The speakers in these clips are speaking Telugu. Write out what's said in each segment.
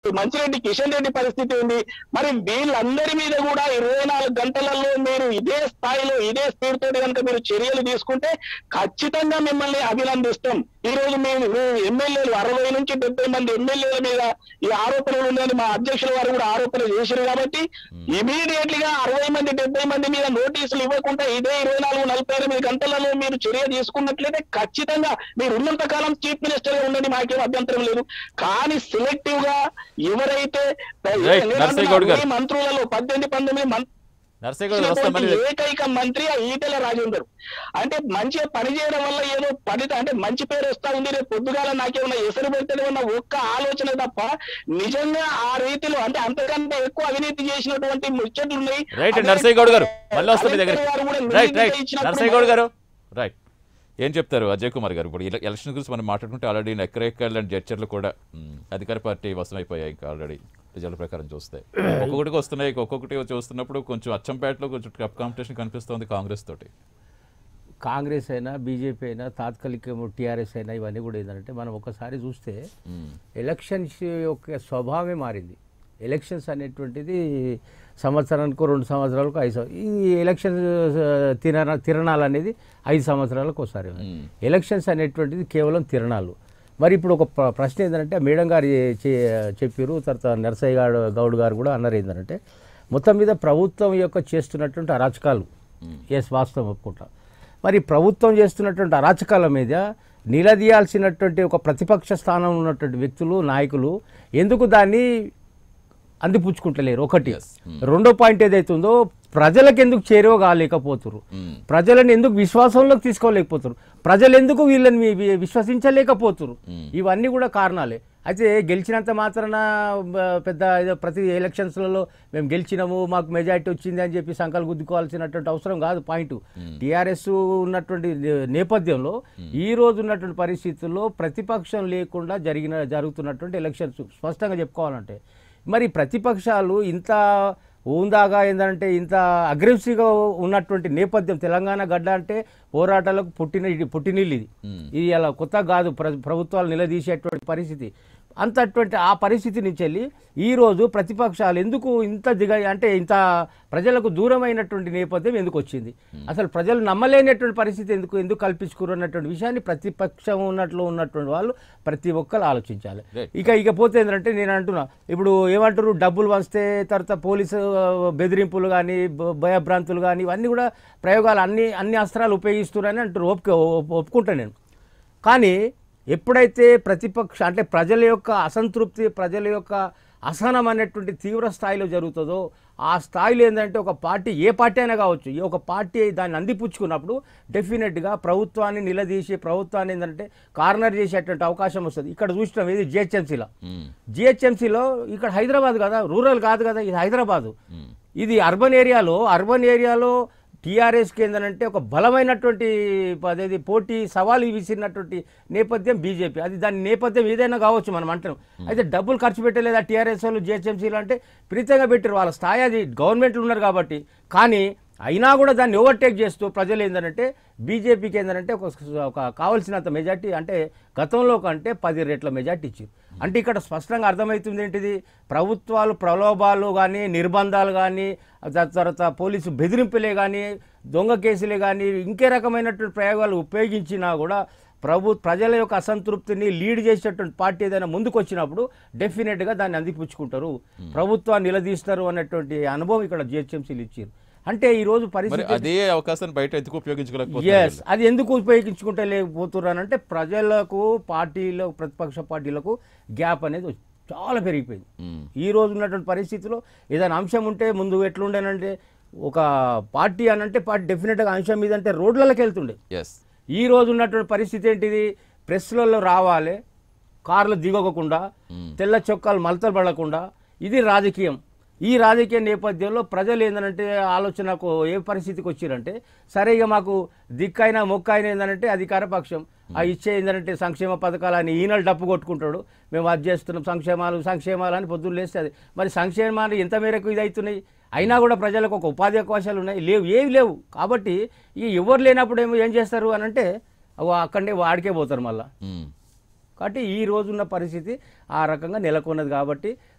మంచిరెడ్డి కిషన్ రెడ్డి పరిస్థితి ఉంది మరి వీళ్ళందరి మీద కూడా ఇరవై నాలుగు గంటలలో మీరు ఇదే స్థాయిలో ఇదే స్పీడ్ తోటి కనుక మీరు చర్యలు తీసుకుంటే ఖచ్చితంగా మిమ్మల్ని అభినందిస్తాం ఈ రోజు మేము ఎమ్మెల్యేలు అరవై నుంచి డెబ్బై మంది ఎమ్మెల్యేల మీద ఈ ఆరోపణలు ఉన్నాయని మా అధ్యక్షుల వారు కూడా ఆరోపణలు చేశారు కాబట్టి ఇమీడియట్లీ గా అరవై మంది డెబ్బై మంది మీద నోటీసులు ఇవ్వకుండా ఇదే ఇరవై నాలుగు నలభై ఎనిమిది గంటలలో మీరు చర్య తీసుకున్నట్లయితే ఖచ్చితంగా మీరు ఉన్నంత కాలం చీఫ్ మినిస్టర్ గా ఉండండి మాకేం అభ్యంతరం లేదు కానీ సెలెక్టివ్ గా ఎవరైతే Right, నర్సయ్య గౌడ్ గారు. ఈ మంత్రులలో పద్దెనిమిది పంతొమ్మిది మంత్రులు నర్సయ్య గారు వస్తాం మళ్ళీ ఏకైక మంత్రి ఆ ఈటెల రాజేందర్ అంటే మంచిగా పని చేయడం వల్ల ఏదో పని అంటే మంచి పేరు వస్తా ఉంది రేపు పొద్దుగాల నాకేమన్నా ఎసరు పెడితే ఉన్న ఒక్క ఆలోచన తప్ప నిజంగా ఆ రీతిలో అంటే అంతకంటే ఎక్కువ అవినీతి చేసినటువంటి ముచ్చట్లు ఉన్నాయి రైట్ అదే నర్సయ్య గౌడ్ గారు మళ్ళీ వస్తాం మీ దగ్గర కలెక్టర్ గారు కూడా రైట్ నివేదిక రైట్ ఇచ్చినప్పుడు నర్సయ్య గౌడ్ గారు రైట్ ఏం చెప్తారు అజయ్ కుమార్ గారు ఇప్పుడు ఎల- ఎలక్షన్ గురించి మనం మాట్లాడుకుంటే ఆల్రెడీ ఎక్కరెక్కర్ లాంటి జడ్చర్లు కూడా మ్, అధికార పార్టీ వశమైపోయాయి ఇంకా ఆల్రెడీ రిజల్ట్ ప్రకారం చూస్తే ఒక్కొక్కటికి వస్తున్నాయి ఒక్కొక్కటి వచ్చి వస్తున్నప్పుడు కొంచెం అచ్చంపేటలో కొంచెం టఫ్ కాంపిటీషన్ కనిపిస్తోంది కాంగ్రెస్ తోటి కాంగ్రెస్ అయినా బీజేపీ అయినా తాత్కాలిక టీఆర్ఎస్ అయినా ఇవన్నీ కూడా ఏంటంటే మనం ఒకసారి చూస్తే మ్, ఎలక్షన్స్ యొక్క స్వభావమే మారింది ఎలక్షన్స్ అనేటువంటిది సంవత్సరానికి రెండు సంవత్సరాలకు ఐదు సంవ- ఈ ఎలక్షన్ తిరణ తిరణాలు అనేది ఐదు సంవత్సరాలకు ఒకసారి మ్. ఎలక్షన్స్ అనేటువంటిది కేవలం తిరణాలు మరి ఇప్పుడు ఒక ప్ర- ప్రశ్న ఏంటంటే మేడం గారు చే- చెప్పారు తర్వాత నరసయ్య గారు గౌడ్ గారు కూడా అన్నారు ఏంటంటే మొత్తం మీద ప్రభుత్వం యొక్క చేస్తున్నటువంటి అరాచకాలు ఎస్ వాస్తవం ఒప్పుకుంటా మరి ప్రభుత్వం చేస్తున్నటువంటి అరాచకాల మీద నిలదీయాల్సినటువంటి ఒక ప్రతిపక్ష స్థానం ఉన్నటువంటి వ్యక్తులు నాయకులు ఎందుకు దాన్ని అందిపుచ్చుకుంటలేరు ఒకటి Yes. రెండో పాయింట్ ఏదైతుందో ప్రజలకు ఎందుకు చేరువ కాలేకపోతున్నారు మ్, ప్రజలను ఎందుకు విశ్వాసంలోకి తీసుకోలేకపోతున్నారు ప్రజలు ఎందుకు వీళ్ళని వి- వి- విశ్వసించలేకపోతున్నారు ఇవన్నీ కూడా కారణాలే అయితే గెలిచినంత మాత్రాన బ- పెద్ద ఏదో ప్రతి ఎలక్షన్స్లలో మేము గెలిచినాము మాకు మెజారిటీ వచ్చింది అని చెప్పి సంకలు గుద్దుకోవాల్సినటువంటి అవసరం కాదు పాయింట్ టీఆర్ఎస్ ఉన్నటువంటి నే- నేపథ్యంలో ఈ రోజు ఉన్నటువంటి పరిస్థితుల్లో ప్రతిపక్షం లేకుండా జరిగిన జరుగుతున్నటువంటి ఎలక్షన్స్ స్పష్టంగా చెప్పుకోవాలంటే మరి ప్రతిపక్షాలు ఇంత ఊందాగా ఏంటంటే ఇంత అగ్రెసివ్గా ఉన్నటువంటి నేపథ్యం తెలంగాణ గడ్డ అంటే పోరాటాలకు పుట్టిన ఇది పుట్టినీళ్ళు ఇది ఇది అలా కొత్త కాదు ప్ర- ప్రభుత్వాలు నిలదీసేటువంటి పరిస్థితి అంత అటువంటి ఆ పరిస్థితి నుంచి వెళ్ళి ఈరోజు ప్రతిపక్షాలు ఎందుకు ఇంత దిగ అంటే ఇంత ప్రజలకు దూరమైనటువంటి నేపథ్యం ఎందుకు వచ్చింది అసలు ప్రజలు నమ్మలేనటువంటి పరిస్థితి ఎందుకు ఎందుకు కల్పించుకున్నారు అన్నటువంటి విషయాన్ని ప్రతిపక్షం ఉన్నట్లు ఉన్నటువంటి వాళ్ళు ప్రతి ఒక్కరు ఆలోచించాలి Right. ఇక ఇకపోతే ఏంటంటే నేను అంటున్నా ఇప్పుడు ఏమంటారు డబ్బులు వస్తే తర్వాత పోలీసు ఆ, బెదిరింపులు కానీ భయభ్రాంతులు కానీ ఇవన్నీ కూడా ప్రయోగాలు అన్ని అన్ని అస్త్రాలు ఉపయోగిస్తున్నారని అంటారు ఒప్పుకో ఒప్పుకుంటాను నేను కానీ ఎప్పుడైతే ప్రతిపక్ష అంటే ప్రజల యొక్క అసంతృప్తి ప్రజల యొక్క అసహనం అనేటువంటి తీవ్ర స్థాయిలో జరుగుతుందో ఆ స్థాయిలో ఏంటంటే ఒక పార్టీ ఏ పార్టీ అయినా కావచ్చు ఈ ఒక పార్టీ దాన్ని అందిపుచ్చుకున్నప్పుడు డెఫినెట్గా ప్రభుత్వాన్ని నిలదీసి ప్రభుత్వాన్ని ఏంటంటే కార్నర్ చేసేటువంటి అవకాశం వస్తుంది ఇక్కడ చూసినాం ఇది జిహెచ్ఎంసీలో మ్, జిహెచ్ఎంసీలో ఇక్కడ హైదరాబాద్ కదా రూరల్ కాదు కదా ఇది హైదరాబాదు మ్, ఇది అర్బన్ ఏరియాలో అర్బన్ ఏరియాలో టీఆర్ఎస్కి ఏంటంటే ఒక బలమైనటువంటి అదేది పోటీ సవాలు విసిరినటువంటి నేపథ్యం బీజేపీ అది దాని నేపథ్యం ఏదైనా కావచ్చు మనం అంటున్నాం అయితే డబ్బులు ఖర్చు పెట్టలేదా టీఆర్ఎస్ వాళ్ళు జిహెచ్ఎంసీలు అంటే ప్రీతంగా పెట్టారు వాళ్ళ స్థాయి అది గవర్నమెంట్లు ఉన్నారు కాబట్టి కానీ అయినా కూడా దాన్ని ఓవర్టేక్ చేస్తూ ప్రజలు ఏంటంటే బీజేపీకి ఏంటంటే ఒక ఒక కావాల్సినంత మెజార్టీ అంటే గతంలో కంటే పది రెట్ల మెజార్టీ ఇచ్చారు అంటే ఇక్కడ స్పష్టంగా అర్థమవుతుంది ఏంటిది ప్రభుత్వాలు ప్రలోభాలు కానీ నిర్బంధాలు కానీ దాని తర్వాత పోలీసు బెదిరింపులే కానీ దొంగ కేసులే కానీ ఇంకే రకమైనటువంటి ప్రయోగాలు ఉపయోగించినా కూడా ప్రభు ప్రజల యొక్క అసంతృప్తిని లీడ్ చేసేటువంటి పార్టీ ఏదైనా ముందుకు వచ్చినప్పుడు డెఫినెట్గా దాన్ని అందిపుచ్చుకుంటారు ప్రభుత్వాన్ని నిలదీస్తారు అన్నటువంటి అనుభవం ఇక్కడ జిహెచ్ఎంసీలు ఇచ్చారు అంటే ఈరోజు మరి పరిస్థితి అదే అవకాశాన్ని బయట ఎందుకు ఎస్ ఉపయోగించుకోలేకపోతున్నారు అది ఎందుకు ఉపయోగించుకుంటే లేకపోతున్నారు అంటే ప్రజలకు పార్టీలో ప్రతిపక్ష పార్టీలకు గ్యాప్ అనేది వచ్చి- చాలా పెరిగిపోయింది మ్, ఈ రోజు ఉన్నటువంటి పరిస్థితిలో ఏదైనా అంశం ఉంటే ముందు ఎట్లుండేనంటే ఒక పార్టీ అని అంటే పార్టీ డెఫినెట్గా అంశం మీద అంటే రోడ్లలోకి వెళ్తుండే ఎస్ ఈ రోజు ఉన్నటువంటి పరిస్థితి ఏంటిది ప్రెస్లలో రావాలి కార్లు దిగకుండా తెల్ల చొక్కాలు మలతలు పడకుండా ఇది రాజకీయం ఈ రాజకీయ నేపథ్యంలో ప్రజలు ఏంటంటే ఆలోచనకు ఏ పరిస్థితికి వచ్చారంటే సరే ఇక మాకు దిక్కైనా మొక్కైనా ఏంటంటే అధికార పక్షం ఆ ఇచ్చే ఏంటంటే సంక్షేమ పథకాలు అని ఈనలు డప్పు కొట్టుకుంటాడు మేము అది చేస్తున్నాం సంక్షేమాలు సంక్షేమాలు అని పొద్దున్న లేస్తే అది మరి సంక్షేమాలు ఎంత మేరకు ఇది అవుతున్నాయి అయినా కూడా ప్రజలకు ఒక ఉపాధి అవకాశాలు ఉన్నాయి లేవు ఏవి లేవు కాబట్టి ఈ ఎవరు లేనప్పుడు ఏమో ఏం చేస్తారు అని అంటే అగో అక్కడే వాడికే పోతారు మళ్ళీ మ్, కాబట్టి ఈ రోజున్న పరిస్థితి ఆ రకంగా నెలకొన్నది కాబట్టి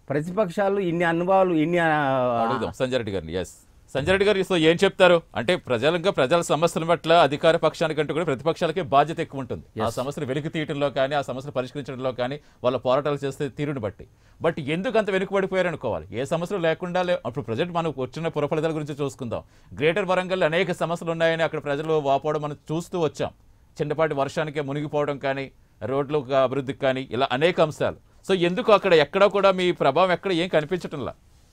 ప్రతిపక్షాలు ఇన్ని అనుభవాలు ఇన్ని ఆ, అడుగుదాం సంజయ్ రెడ్డి గారిని ఎస్ సంజయ్ రెడ్డి గారు సో ఏం చెప్తారు అంటే ప్రజలంగా ప్రజల సమస్యల పట్ల అధికార పక్షానికంటే కూడా ప్రతిపక్షాలకే బాధ్యత ఎక్కువ ఉంటుంది ఆ సమస్యను వెలికి తీయటంలో కానీ ఆ సమస్యను పరిష్కరించడంలో కానీ వాళ్ళ పోరాటాలు చేస్తే తీరుని బట్టి బట్ ఎందుకు అంత వెనుకబడిపోయారు అనుకోవాలి ఏ సమస్యలు లేకుండా లే- అప్పుడు ప్రజెంట్ మనం వచ్చిన పురఫలితాల గురించి చూసుకుందాం గ్రేటర్ వరంగల్ అనేక సమస్యలు ఉన్నాయని అక్కడ ప్రజలు వాపోవడం మనం చూస్తూ వచ్చాం చిన్నపాటి వర్షానికి మునిగిపోవడం కానీ రోడ్లు అభివృద్ధికి కానీ ఇలా అనేక అంశాలు సో ఎందుకు అక్కడ ఎక్కడా కూడా మీ ప్రభావం ఎక్కడ ఏం కనిపించటంలా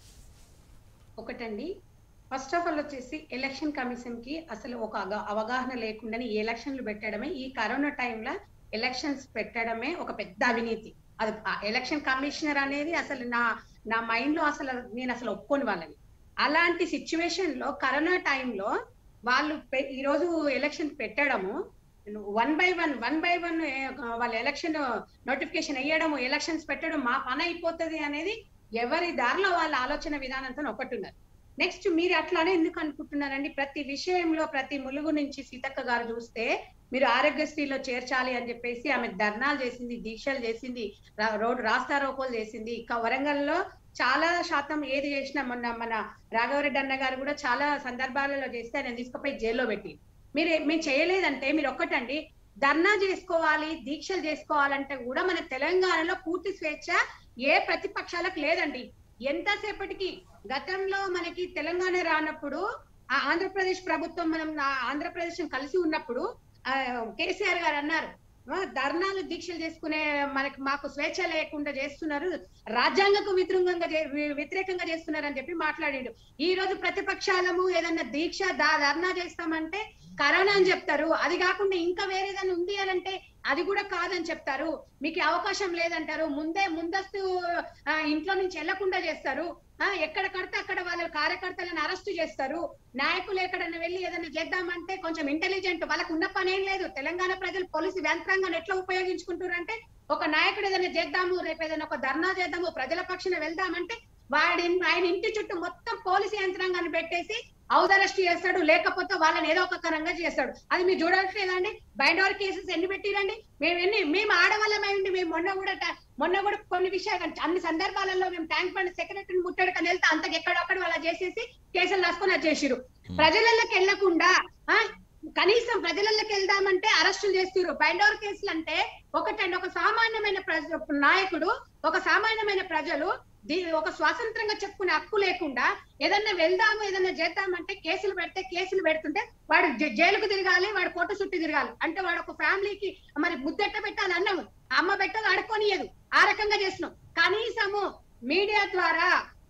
ఒకటండి ఫస్ట్ ఆఫ్ ఆల్ వచ్చేసి ఎలక్షన్ కమిషన్ కి అసలు ఒక అగ- అవగాహన లేకుండానే ఈ ఎలక్షన్లు పెట్టడమే ఈ కరోనా టైంలో ఎలక్షన్స్ పెట్టడమే ఒక పెద్ద అవినీతి అది ఆ ఎలక్షన్ కమిషనర్ అనేది అసలు నా నా మైండ్ లో అసలు నేను అసలు ఒప్పుకోని వాళ్ళని అలాంటి సిచ్యువేషన్ లో కరోనా టైంలో వాళ్ళు పె- ఈ రోజు ఎలక్షన్ పెట్టడము one by one one by one వాళ్ళ ఎలక్షన్ నోటిఫికేషన్ వేయడము ఎలక్షన్స్ పెట్టడం మా పని అయిపోతుంది అనేది ఎవరి దారిలో వాళ్ళ ఆలోచన విధానంతో ఒకటి ఉన్నారు నెక్స్ట్ మీరు అట్లానే ఎందుకు అనుకుంటున్నారండి ప్రతి విషయంలో ప్రతి ములుగు నుంచి సీతక్క గారు చూస్తే మీరు ఆరోగ్యశ్రీలో చేర్చాలి అని చెప్పేసి ఆమె ధర్నాలు చేసింది దీక్షలు చేసింది రా- రోడ్డు రాస్తారోకోలు చేసింది ఇక వరంగల్లో చాలా శాతం ఏది చేసినా మొన్న మన రాఘవరెడ్డి అన్న గారు కూడా చాలా సందర్భాలలో చేస్తే ఆయన తీసుకుపోయి జైల్లో పెట్టి మీరు మేము చేయలేదంటే మీరు ఒక్కటండి ధర్నా చేసుకోవాలి దీక్షలు చేసుకోవాలంటే కూడా మన తెలంగాణలో పూర్తి స్వేచ్ఛ ఏ ప్రతిపక్షాలకు లేదండి ఎంతసేపటికి గతంలో మనకి తెలంగాణ రానప్పుడు ఆ ఆంధ్రప్రదేశ్ ప్రభుత్వం మనం ఆ ఆంధ్రప్రదేశ్ కలిసి ఉన్నప్పుడు ఆ, కేసీఆర్ గారు అన్నారు "ఆ, ధర్నాలు దీక్షలు చేసుకునే మనకి మాకు స్వేచ్ఛ లేకుండా చేస్తున్నారు రాజ్యాంగకు వ్యతిరేకంగా చే- వి- వ్యతిరేకంగా చేస్తున్నారు అని చెప్పి మాట్లాడిండు ఈ రోజు ప్రతిపక్షాలము ఏదన్నా దీక్ష దా- ధర్నా చేస్తామంటే కరోనా అని చెప్తారు అది కాకుండా ఇంకా వేరేదన్నా ఉంది అని అంటే అది కూడా కాదని చెప్తారు మీకు అవకాశం లేదంటారు ముందే ముందస్తు ఆ, ఇంట్లో నుంచి వెళ్లకుండా చేస్తారు ఆ ఎక్కడ కడితే అక్కడ వాళ్ళ కార్యకర్తలను అరెస్ట్ చేస్తారు నాయకులు ఎక్కడన్నా వెళ్ళి ఏదైనా చేద్దామంటే కొంచెం ఇంటెలిజెంట్ వాళ్ళకు ఉన్న పని ఏం లేదు తెలంగాణ ప్రజలు పోలీసు యంత్రాంగాన్ని ఎట్లా ఉపయోగించుకుంటారంటే ఒక నాయకుడు ఏదైనా చేద్దాము రేపు ఏదైనా ఒక ధర్నా చేద్దాము ప్రజల పక్షాన వెళ్దామంటే వాడి ఆయన ఇంటి చుట్టూ మొత్తం పోలీసు యంత్రాంగాన్ని పెట్టేసి హౌస్ అరెస్ట్ చేస్తాడు లేకపోతే వాళ్ళని ఏదో ఒక కరంగా చేస్తాడు అది మీరు చూడట్లేదండి బైండ్ ఓవర్ కేసెస్ ఎన్ని పెట్టిరండి మేము ఎన్ని మేము ఆడవాళ్ళమైంది మేము మొన్న కూడా ట- మొన్న కూడా కొన్ని విషయాలు అన్ని సందర్భాలలో మేము ట్యాంక్ బండ్ సెక్రటరీని ముట్టడికని వెళ్తే అంతకు ఎక్కడొక్కడ వాళ్ళ చేసేసి కేసులు రాసుకొని అది చేసిరు ప్రజలకి వెళ్లకుండా ఆ కనీసం ప్రజలకి వెళ్దామంటే అరెస్టులు చేస్తారు బైండ్ ఓవర్ కేసులు అంటే ఒకటండి ఒక సామాన్యమైన ప్రజ నాయకుడు ఒక సామాన్యమైన ప్రజలు దీ ఒక స్వాతంత్రంగా చెప్పుకునే హక్కు లేకుండా ఏదన్నా వెళ్దాము ఏదన్నా చేద్దామంటే కేసులు పెడితే కేసులు పెడుతుంటే వాడు జై- జైలుకు తిరగాలి వాడు కోట చుట్టూ తిరగాలి అంటే వాడు ఒక ఫ్యామిలీకి మరి ముద్దెట్ట పెట్టాలి అన్నాము అమ్మ పెట్టదు అడుకోనియదు ఆ రకంగా చేస్తున్నాం కనీసము మీడియా ద్వారా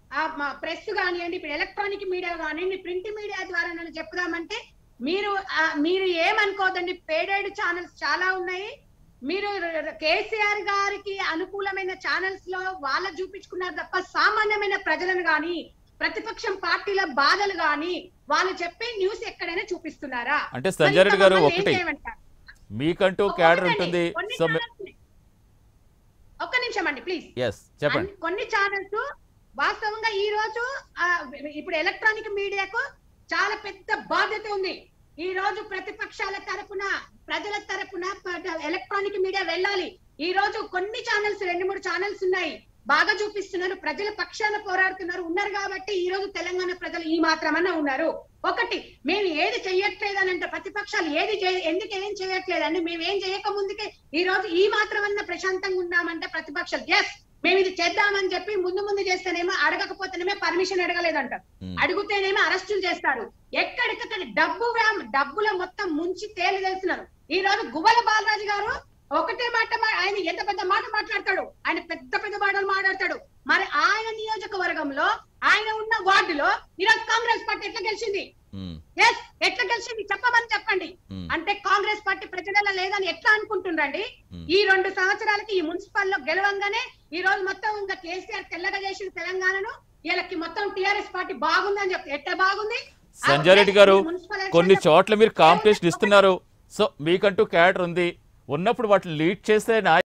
ఆ ప్రెస్ కానివ్వండి ఇప్పుడు ఎలక్ట్రానిక్ మీడియా కానివ్వండి ప్రింట్ మీడియా ద్వారా నన్ను చెప్పుదామంటే మీరు ఆ, మీరు ఏమనుకోదండి పేడేడు ఛానల్స్ చాలా ఉన్నాయి మీరు కేసీఆర్ గారికి అనుకూలమైన ఛానల్స్ లో వాళ్ళ చూపించుకున్నారు తప్ప సామాన్యమైన ప్రజలను గాని ప్రతిపక్షం పార్టీల బాధలు గాని వాళ్ళు చెప్పే న్యూస్ ఎక్కడైనా చూపిస్తున్నారా అంటే సంజయ్ రెడ్డి గారు మరి ఇంత మమ్మల్ని ఏం ఒకటి చేయమంటారు? మీకంటూ క్యాడర్ ఒకటండి, ఉంటుంది కొన్ని సో channels ఉన్నాయి. ఒక్క నిమిషం అండి ప్లీజ్ ఎస్ చెప్పండి అన్- కొన్ని ఛానల్స్ వాస్తవంగా ఈ రోజు ఆ, ఇప్పుడు ఎలక్ట్రానిక్ మీడియాకు చాలా పెద్ద బాధ్యత ఉంది ఈ రోజు ప్రతిపక్షాల తరపున ప్రజల తరపున ప- ఎలక్ట్రానిక్ మీడియా వెళ్ళాలి ఈ రోజు కొన్ని ఛానల్స్ రెండు మూడు ఛానల్స్ ఉన్నాయి బాగా చూపిస్తున్నారు ప్రజల పక్షాన పోరాడుతున్నారు ఉన్నారు కాబట్టి ఈ రోజు తెలంగాణ ప్రజలు ఈ మాత్రమన్నా ఉన్నారు ఒకటి మేము ఏది చెయ్యట్లేదని అంటే ప్రతిపక్షాలు ఏది చేయ ఎందుకు ఏం చేయట్లేదండి మేము ఏం చేయక ముందుకే ఈ రోజు ఈ మాత్రమన్నా ప్రశాంతంగా ఉన్నామంటే ప్రతిపక్షాలు ఎస్ మేము ఇది చేద్దామని చెప్పి ముందు ముందు చేస్తేనేమో అడగకపోతేనేమో పర్మిషన్ అడగలేదంటారు Hmm. అడుగుతేనేమో అరెస్టులు చేస్తారు ఎక్కడికక్కడ డబ్బు వ్యామ్ డబ్బుల మొత్తం ముంచి తేలి తెలుస్తున్నారు ఈ రోజు గువ్వల బాలరాజు గారు ఒకటే మాట మా- ఆయన ఎంత పెద్ద మాట మాట్లాడతాడు ఆయన పెద్ద పెద్ద మాటలు మాట్లాడతాడు మరి ఆయన నియోజకవర్గంలో ఆయన ఉన్న వార్డులో ఈరోజు కాంగ్రెస్ పార్టీ ఎట్లా గెలిచింది మ్మ్. ఎస్ ఎట్లా గెలిచింది చెప్పమని చెప్పండి మ్మ్. అంటే కాంగ్రెస్ పార్టీ ప్రజలలో లేదని ఎట్లా అనుకుంటుండ్రండి మ్మ్. ఈ రెండు సంవత్సరాలకి ఈ మున్సిపల్ లో గెలవంగానే ఈ రోజు మొత్తం ఇంకా కేసీఆర్ తెల్లగా చేసిన తెలంగాణను వీళ్ళకి మొత్తం టిఆర్ఎస్ పార్టీ బాగుందని చెప్తే ఎట్లా బాగుంది సంజయ్ రెడ్డి గారు మున్సిపల్ కొన్ని ఎలక్షన్లో చోట్ల మీరు కాంపిటీషన్ ఇస్తున్నారు సో మీకంటూ క్యాడర్ ఉంది ఉన్నప్పుడు వాటిని లీడ్ చేసే నాయ